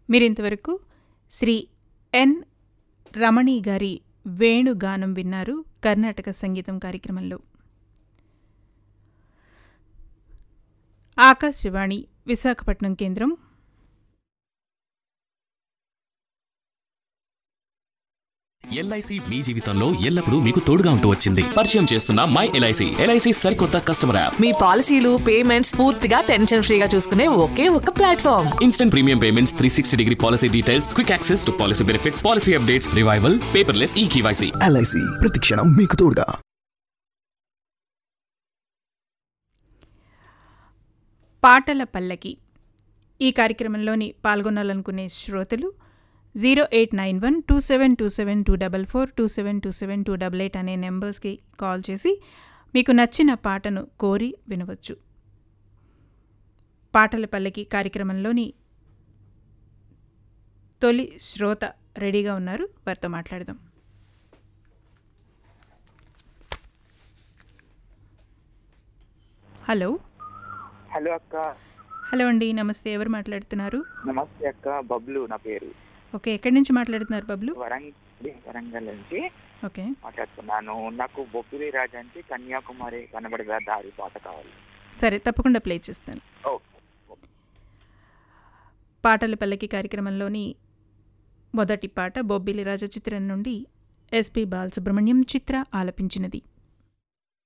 మీరింతవరకు శ్రీ ఎన్ రమణి గారి వేణుగానం విన్నారు కర్ణాటక సంగీతం కార్యక్రమంలో ఆకాశవాణి విశాఖపట్నం కేంద్రం ఎల్ఐసి మీ జీవితంలో ఎల్లప్పుడూ మీకు తోడుగా ఉంటూ వచ్చింది పరిచయం చేస్తున్న మై ఎల్ఐసి ఎల్ఐసి సరికొత్త కస్టమర్ యాప్ మీ పాలసీలు పేమెంట్స్ పూర్తిగా టెన్షన్ ఫ్రీగా చూసుకునే ఒకే ఒక platform instant premium payments three sixty degree policy details quick access to policy benefits policy updates revival paperless e KYC LIC ప్రతిక్షణం మీకు తోడుగా పాటల పల్లకి ఈ కార్యక్రమంలోని పాల్గొనాలనుకునే శ్రోతలు zero eight nine one two seven two seven two double four two seven two seven two double eight అనే నెంబర్స్కి కాల్ చేసి మీకు నచ్చిన పాటను కోరి వినవచ్చు పాటల పల్లకి కార్యక్రమంలోని తొలి శ్రోత రెడీగా ఉన్నారు వారితో మాట్లాడదాం హలో హలో అక్క హలో అండి నమస్తే ఎవరు మాట్లాడుతున్నారు నమస్తే అక్క బబ్లు నా పేరు ఓకే ఎక్కడి నుంచి మాట్లాడుతున్నారు బబ్లు వరంగల్ వరంగల్ నుంచి ఓకే మాట్లాడుతున్నాను నాకు బొబ్బిలి రాజు అంటే కన్యాకుమారి కనబడదా దారి పాట కావాలి సరే తప్పకుండా ప్లే చేస్తాను ఓకే పాటల పల్లకి కార్యక్రమంలోని మొదటి పాట బొబ్బిలి రాజ చిత్రం నుండి ఎస్పి బాలసుబ్రహ్మణ్యం చిత్ర ఆలపించినది